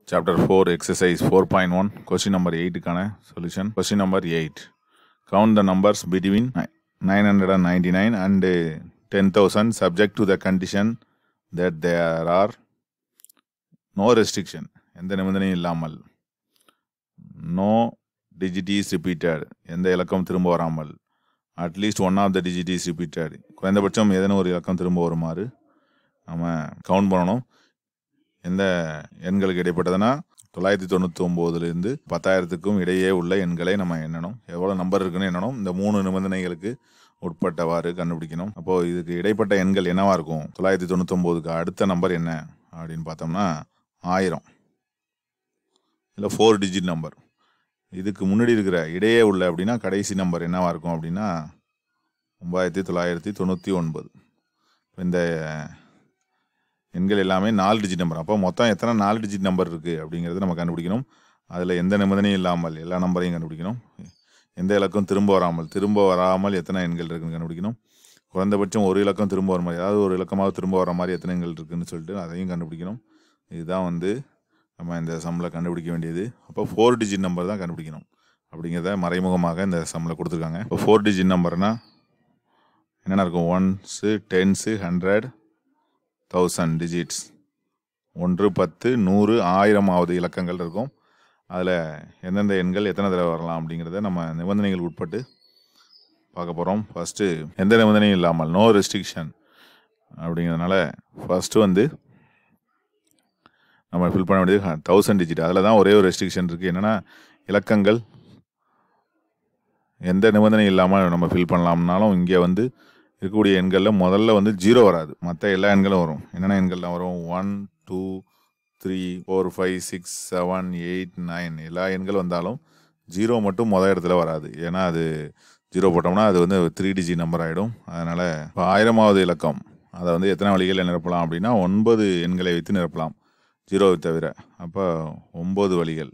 chapter four exercise four point one question number எயிட்டுக்கான solution question number eight count the numbers between nine hundred and ninety nine and ten thousand subject to the condition that there are no restriction எந்த நிபந்தனையும் இல்லாமல் no digit is repeated எந்த இலக்கம் திரும்ப வராமல் at least one of the digit is repeated குறைந்தபட்சம் ஏதேனும் ஒரு இலக்கம் திரும்ப வருமாறு நம்ம கவுண்ட் பண்ணணும் எந்த எண்களுக்கு இடைப்பட்டதுன்னா தொள்ளாயிரத்தி தொண்ணூற்றி ஒம்போதுலேருந்து பத்தாயிரத்துக்கும் இடையே உள்ள எண்களை நம்ம எண்ணணும் எவ்வளோ நம்பர் இருக்குன்னு எண்ணணும் இந்த மூணு நிபந்தனைகளுக்கு உட்பட்டவாறு கண்டுபிடிக்கணும் அப்போது இதுக்கு இடைப்பட்ட எண்கள் என்னவா இருக்கும் தொள்ளாயிரத்தி தொண்ணூத்தொம்போதுக்கு அடுத்த நம்பர் என்ன அப்படின்னு பார்த்தோம்னா ஆயிரம் இல்லை ஃபோர் டிஜிட் நம்பர் இதுக்கு முன்னாடி இருக்கிற இடையே உள்ள அப்படின்னா கடைசி நம்பர் என்னவா இருக்கும் அப்படின்னா ஒம்பாயிரத்தி தொள்ளாயிரத்தி தொண்ணூற்றி ஒன்பது இந்த எண்கள் எல்லாமே நாலு டிஜிட் நம்பர் அப்போ மொத்தம் எத்தனை நாலு டிஜிட் நம்பர் இருக்குது அப்படிங்கிறத நம்ம கண்டுபிடிக்கணும் அதில் எந்த நிபந்தனையும் இல்லாமல் எல்லா நம்பரையும் கண்டுபிடிக்கணும் எந்த இலக்கம் திரும்ப வராமல் திரும்ப வராமல் எத்தனை எண்கள் இருக்குன்னு கண்டுபிடிக்கணும் குறைந்தபட்சம் ஒரு இலக்கம் திரும்ப வர மாதிரி ஏதாவது ஒரு இலக்கமாக திரும்ப வர மாதிரி எத்தனை எண்கள் இருக்குன்னு சொல்லிட்டு அதையும் கண்டுபிடிக்கணும் இதுதான் வந்து நம்ம இந்த சம்மில் கண்டுபிடிக்க வேண்டியது அப்போ ஃபோர் டிஜிட் நம்பர் தான் கண்டுபிடிக்கணும் அப்படிங்கிறத மறைமுகமாக இந்த சம்மில் கொடுத்துருக்காங்க இப்போ ஃபோர் டிஜிட் நம்பர்னால் என்னென்ன இருக்கும் ones tens hundred thousand digits ஒன்று பத்து நூறு ஆயிரமாவது இலக்கங்கள் இருக்கும் அதில் எந்தெந்த எண்கள் எத்தனை தடவை வரலாம் அப்படிங்கிறத நம்ம நிபந்தனைகள் உட்பட்டு பார்க்க போகிறோம் ஃபஸ்ட்டு எந்த நிபந்தனையும் இல்லாமல் நோ ரெஸ்ட்ரிக்ஷன் அப்படிங்கிறதுனால ஃபஸ்ட்டு வந்து நம்ம ஃபில் பண்ண வேண்டியது தௌசண்ட் டிஜிட் அதில் தான் ஒரே ஒரு ரெஸ்ட்ரிக்ஷன் இருக்குது என்னென்னா இலக்கங்கள் எந்த நிபந்தனை இல்லாமல் நம்ம ஃபில் பண்ணலாம்னாலும் இங்கே வந்து இருக்கக்கூடிய எண்களில் முதல்ல வந்து ஜீரோ வராது மற்ற எல்லா எண்களும் வரும் என்னென்ன எண்கள்லாம் வரும் one two three four five six seven eight nine எல்லா எண்கள் வந்தாலும் ஜீரோ மட்டும் மொதல் இடத்துல வராது ஏன்னா அது ஜீரோ போட்டோம்னா அது வந்து த்ரீ டிஜி நம்பர் ஆகிடும் அதனால் இப்போ ஆயிரமாவது இலக்கம் அதை வந்து எத்தனை வழிகளில் நிரப்பலாம் அப்படின்னா ஒன்பது எண்களை வைத்து நிரப்பலாம் ஜீரோவை தவிர அப்போ ஒம்பது வழிகள்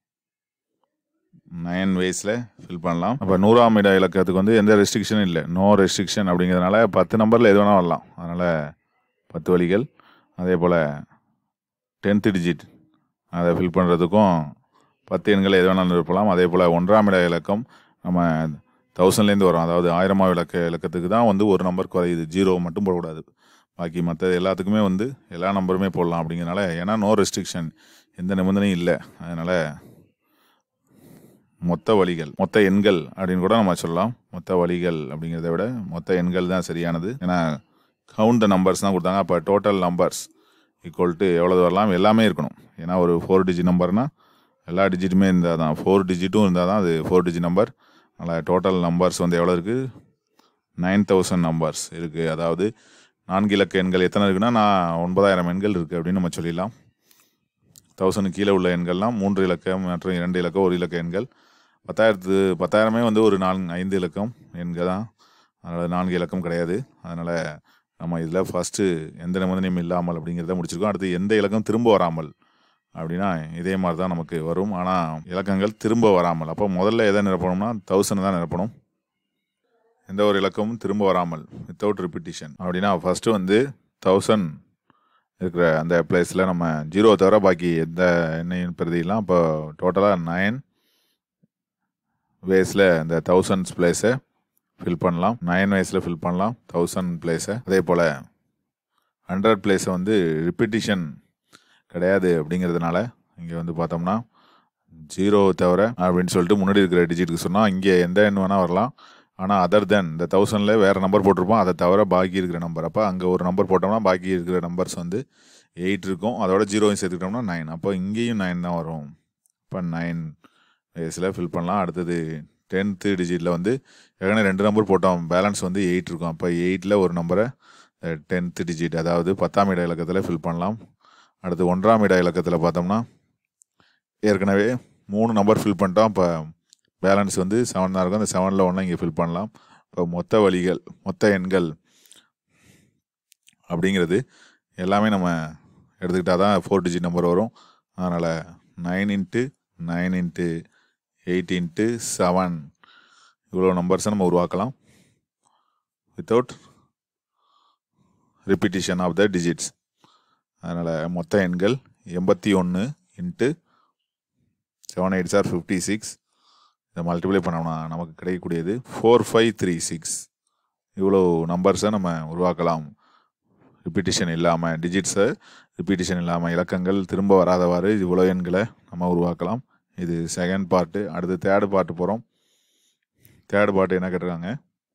நயன் வேஸில் ஃபில் பண்ணலாம் அப்போ நூறாம் இட இலக்கத்துக்கு வந்து எந்த ரெஸ்ட்ரிக்ஷனும் இல்லை நோ ரெஸ்ட்ரிக்ஷன் அப்படிங்கிறதுனால பத்து நம்பரில் எது வேணால் வரலாம் அதனால் பத்து வழிகள் அதே போல் டென்த்து டிஜிட் அதை ஃபில் பண்ணுறதுக்கும் பத்து எண்களை எது வேணாலும் இருப்பலாம் அதே போல் ஒன்றாம் இட இலக்கம் நம்ம தௌசண்ட்லேருந்து வரும் அதாவது ஆயிரமாம் இலக்க இலக்கத்துக்கு தான் வந்து ஒரு நம்பர் குறையுது ஜீரோ மட்டும் போடக்கூடாது பாக்கி மற்ற எல்லாத்துக்குமே வந்து எல்லா நம்பருமே போடலாம் அப்படிங்கிறனால ஏன்னா நோ ரெஸ்ட்ரிக்ஷன் எந்த நிபந்தனையும் இல்லை அதனால் மொத்த வழிகள் மொத்த எண்கள் அப்படின்னு கூட நம்ம சொல்லலாம் மொத்த வழிகள் அப்படிங்கிறத விட மொத்த எண்கள் தான் சரியானது ஏன்னா கவுண்ட் த நம்பர்ஸ் தான் கொடுத்தாங்க அப்போ டோட்டல் நம்பர்ஸ் ஈக்குவல் டு எவ்வளோ வரலாம் எல்லாமே இருக்கணும் ஏன்னா ஒரு ஃபோர் டிஜிட் நம்பர்னால் எல்லா டிஜிட்டுமே இருந்தால் தான் ஃபோர் டிஜிட்டும் இருந்தால் தான் அது ஃபோர் டிஜிட் நம்பர் அதனால் டோட்டல் நம்பர்ஸ் வந்து எவ்வளோ இருக்குது நைன் தௌசண்ட் நம்பர்ஸ் இருக்குது அதாவது நான்கு இலக்க எண்கள் எத்தனை இருக்குன்னா நான் ஒன்பதாயிரம் எண்கள் இருக்குது அப்படின்னு நம்ம சொல்லிடலாம் தௌசண்ட் கீழே உள்ள எண்கள்லாம் மூன்று இலக்கம் மற்றும் இரண்டு இலக்கம் ஒரு இலக்க எண்கள் பத்தாயிரத்து பத்தாயிரமே வந்து ஒரு நான்கு ஐந்து இலக்கம் எண்கள் தான் அதனால் நான்கு இலக்கம் கிடையாது அதனால் நம்ம இதில் ஃபஸ்ட்டு எந்த நிபந்தனையும் இல்லாமல் அப்படிங்கிறத முடிச்சிருக்கோம் அடுத்து எந்த இலக்கம் திரும்ப வராமல் அப்படின்னா இதே மாதிரி தான் நமக்கு வரும் ஆனால் இலக்கங்கள் திரும்ப வராமல் அப்போ முதல்ல எதை நிரப்பணும்னா தௌசண்ட் தான் நிரப்பணும் எந்த ஒரு இலக்கமும் திரும்ப வராமல் வித்தவுட் ரிப்பிட்டிஷன் அப்படின்னா ஃபஸ்ட்டு வந்து தௌசண்ட் இருக்கிற அந்த பிளேஸில் நம்ம ஜீரோ தவிர பாக்கி எந்த எண்ணையும் பிரதியெல்லாம் இப்போ டோட்டலாக நைன் வேஸில் இந்த தௌசண்ட்ஸ் பிளேஸை ஃபில் பண்ணலாம் நைன் வேஸில் ஃபில் பண்ணலாம் தௌசண்ட் பிளேஸை அதே போல் ஹண்ட்ரட் பிளேஸை வந்து ரிப்பிட்டிஷன் கிடையாது அப்படிங்கிறதுனால இங்கே வந்து பார்த்தோம்னா ஜீரோ தவிர அப்படின்னு சொல்லிட்டு முன்னாடி இருக்கிற டிஜிட்டுக்கு சொன்னால் இங்கே எந்த எண் வேணால் வரலாம் ஆனால் அதர் தென் இந்த தௌசண்டில் வேறு நம்பர் போட்டிருப்போம் அதை தவிர பாக்கி இருக்கிற நம்பர் அப்போ அங்கே ஒரு நம்பர் போட்டோம்னா பாக்கி இருக்கிற நம்பர்ஸ் வந்து எயிட் இருக்கும் அதோட ஜீரோவையும் சேர்த்துக்கிட்டோம்னா நைன் அப்போ இங்கேயும் நைன் தான் வரும் இப்போ நைன் வயசில் ஃபில் பண்ணலாம் அடுத்தது டென்த்து டிஜிட்டில் வந்து ஏற்கனவே ரெண்டு நம்பர் போட்டோம் பேலன்ஸ் வந்து எயிட் இருக்கும் அப்போ எயிட்டில் ஒரு நம்பரை டென்த்து டிஜிட் அதாவது பத்தாம் இட இலக்கத்தில் ஃபில் பண்ணலாம் அடுத்து ஒன்றாம் இட இலக்கத்தில் பார்த்தோம்னா ஏற்கனவே மூணு நம்பர் ஃபில் பண்ணிட்டோம் இப்போ பேலன்ஸ் வந்து செவன் தான் இருக்கும் அந்த செவனில் ஒன்றா இங்கே ஃபில் பண்ணலாம் இப்போ மொத்த வழிகள் மொத்த எண்கள் அப்படிங்கிறது எல்லாமே நம்ம எடுத்துக்கிட்டால் தான் ஃபோர் டிஜிட் நம்பர் வரும் அதனால் nine into nine into eight into seven இவ்வளோ நம்பர்ஸை நம்ம உருவாக்கலாம் without repetition of the digits அதனால் மொத்த எண்கள் எண்பத்தி ஒன்று இன்ட்டு செவன் எயிட் சார் ஃபிஃப்டி சிக்ஸ் இதை மல்டிப்ளை பண்ணோம்னா நமக்கு கிடைக்கக்கூடியது ஃபோர் ஃபைவ் த்ரீ சிக்ஸ் இவ்வளோ நம்பர்ஸை நம்ம உருவாக்கலாம் ரிப்பீட்டிஷன் இல்லாமல் டிஜிட்ஸை ரிப்பீட்டிஷன் இல்லாமல் இலக்கங்கள் திரும்ப வராதவாறு இவ்வளோ எண்களை நம்ம உருவாக்கலாம் இது செகண்ட் பார்ட்டு அடுத்து தேர்டு பார்ட்டு போகிறோம் தேர்டு பார்ட்டு என்ன கேட்டிருக்காங்க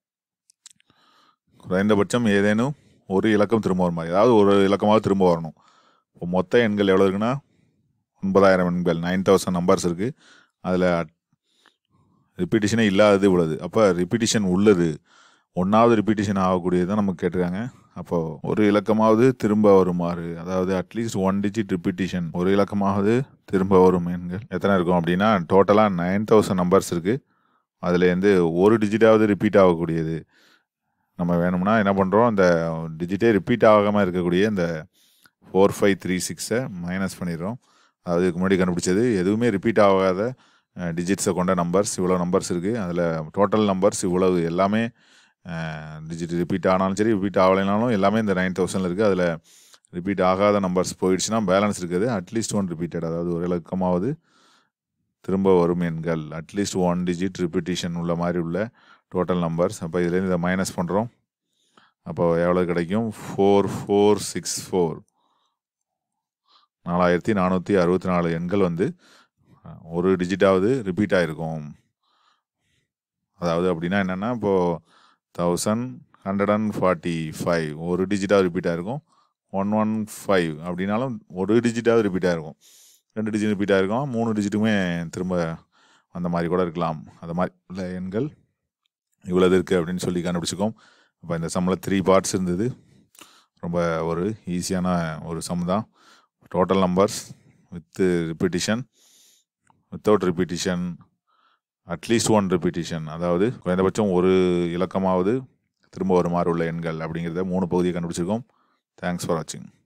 குறைந்தபட்சம் ஏதேனும் ஒரு இலக்கம் திரும்ப வரும் மாதிரி அதாவது ஒரு இலக்கமாவது திரும்ப வரணும் இப்போ மொத்த எண்கள் எவ்வளோ இருக்குன்னா ஒன்பதாயிரம் எண்கள் நைன் தௌசண்ட் நம்பர்ஸ் இருக்குது அதில் ரிப்பீட்டிஷனே இல்லாதது இவ்வளவு அப்போ ரிப்பீட்டிஷன் உள்ளது ஒன்றாவது ரிப்பீட்டிஷன் ஆகக்கூடியது நமக்கு கேட்டிருக்காங்க அப்போது ஒரு இலக்கமாவது திரும்ப வருமாறு அதாவது அட்லீஸ்ட் ஒன் டிஜிட் ரிப்பீட்டிஷன் ஒரு இலக்கமாவது திரும்ப வரும் எண்கள் எத்தனை இருக்கும் அப்படின்னா டோட்டலாக நைன் தௌசண்ட் நம்பர்ஸ் இருக்குது அதுலேருந்து ஒரு டிஜிட்டாவது ரிப்பீட் ஆகக்கூடியது நம்ம வேணும்னா என்ன பண்ணுறோம் அந்த டிஜிட்டே ரிப்பீட் ஆகாமல் இருக்கக்கூடிய இந்த ஃபோர் ஃபைவ் த்ரீ சிக்ஸை மைனஸ் பண்ணிடுறோம் அதாவது இதுக்கு முன்னாடி கண்டுபிடிச்சது எதுவுமே ரிப்பீட் ஆகாத டிஜிட்ஸை கொண்ட நம்பர்ஸ் இவ்வளோ நம்பர்ஸ் இருக்குது அதில் டோட்டல் நம்பர்ஸ் இவ்வளவு எல்லாமே டிஜிட் ரிப்பீட் ஆனாலும் சரி ரிப்பீட் ஆகலைனாலும் எல்லாமே இந்த நைன் தௌசண்டில் இருக்குது அதில் ரிப்பீட் ஆகாத நம்பர்ஸ் போயிடுச்சுன்னா பேலன்ஸ் இருக்குது அட்லீஸ்ட் ஒன் ரிப்பீட்டட் அதாவது ஒரு இலக்கமாவது திரும்ப வரும் எண்கள் அட்லீஸ்ட் ஒன் டிஜிட் ரிப்பீட்டிஷன் உள்ள மாதிரி உள்ள டோட்டல் நம்பர்ஸ் அப்போ இதுலேருந்து இதை மைனஸ் பண்ணுறோம் அப்போ எவ்வளோ கிடைக்கும் ஃபோர் ஃபோர் சிக்ஸ் ஃபோர் நாலாயிரத்தி நானூற்றி அறுபத்தி நாலு எண்கள் வந்து ஒரு டிஜிட்டாவது ரிப்பீட் ஆகிருக்கும் அதாவது அப்படின்னா என்னென்னா இப்போது thousand hundred and forty five ஒரு டிஜிட்டாவது ரிப்பீட் ஆகிருக்கும் ஒன் ஒன் ஃபைவ் அப்படின்னாலும் ஒரு டிஜிட்டாவது ரிப்பீட் ஆகிருக்கும் ரெண்டு டிஜிட் ரிப்பீட் ஆகிருக்கும் மூணு டிஜிட்டுமே திரும்ப அந்த மாதிரி கூட இருக்கலாம் அந்த மாதிரி உள்ள எண்கள் இவ்வளவு இருக்குது அப்படின்னு சொல்லி கண்டுபிடிச்சிக்கோம் அப்போ இந்த சம்மில் த்ரீ பார்ட்ஸ் இருந்தது ரொம்ப ஒரு ஈஸியான ஒரு சம் தான் total numbers with repetition without repetition at least one repetition அதாவது குறைந்தபட்சம் ஒரு இலக்கமாவது திரும்ப வருமாறு உள்ள எண்கள் அப்படிங்கிறத மூணு பகுதியை கண்டுபிடிச்சிருக்கோம் தேங்க்ஸ் ஃபார் வாட்சிங்